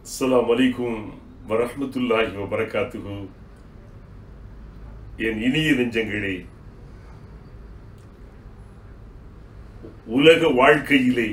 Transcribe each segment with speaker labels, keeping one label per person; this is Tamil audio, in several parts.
Speaker 1: அஸ்ஸலாமு அலைக்கும் வரஹ்மத்துல்லாஹி வபரகாத்துஹு என் இனிய நெஞ்சங்களே உலக வாழ்க்கையிலே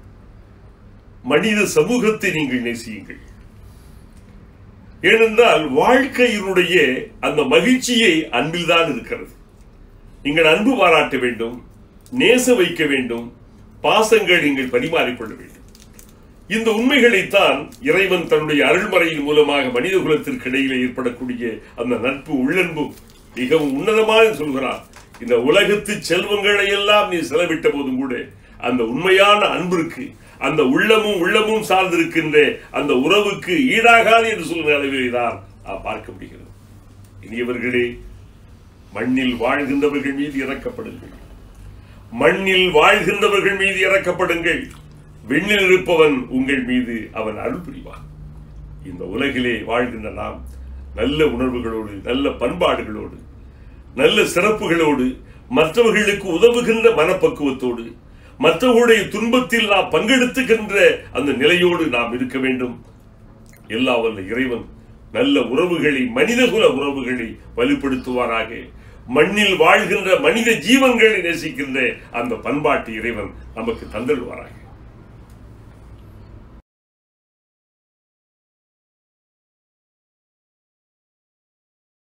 Speaker 1: மனித சமூகத்தை நீங்கள் நேசியுங்கள் ஏனென்றால் வாழ்க்கையினுடைய அந்த மகிழ்ச்சியை அன்பில்தான் இருக்கிறது நீங்கள் அன்பு பாராட்ட வேண்டும் நேச வைக்க வேண்டும் பாசங்கள் நீங்கள் பரிமாறிக்கொள்ள வேண்டும் இந்த உண்மைகளைத்தான் இறைவன் தன்னுடைய அருள்மறையின் மூலமாக மனித குலத்திற்கு இடையிலே ஏற்படக்கூடிய அந்த நட்பு உள்ளன்பு மிகவும் உன்னதமாக சொல்கிறார் இந்த உலகத்து செல்வங்களை எல்லாம் நீ செலவிட்ட போதும் கூட அந்த உண்மையான அன்பிற்கு அந்த உள்ளமும் உள்ளமும் சார்ந்திருக்கின்ற அந்த உறவுக்கு ஈடாகாது என்று சொல்கிற அளவிலே தான் நாம் பார்க்க முடிகிறது இனியவர்களே மண்ணில் வாழ்கின்றவர்கள் மீது இறக்கப்படுங்கள் மண்ணில் வாழ்கின்றவர்கள் மீது இறக்கப்படுங்கள் விண்ணில் இருப்பவன் உங்கள் மீது அவன் அருள் புரிவான் இந்த உலகிலே வாழ்கின்ற நாம் நல்ல உணர்வுகளோடு நல்ல பண்பாடுகளோடு நல்ல சிறப்புகளோடு மற்றவர்களுக்கு உதவுகின்ற மனப்பக்குவத்தோடு மற்றவர்களுடைய துன்பத்தில் நாம் பங்கெடுத்துகின்ற அந்த நிலையோடு நாம் இருக்க வேண்டும் எல்லா வல்ல இறைவன் நல்ல உறவுகளை மனிதகுல உறவுகளை வலுப்படுத்துவாராக மண்ணில் வாழ்கின்ற மனித ஜீவன்களை நேசிக்கின்ற அந்த பண்பாட்டு இறைவன் நமக்கு தந்தருவாராக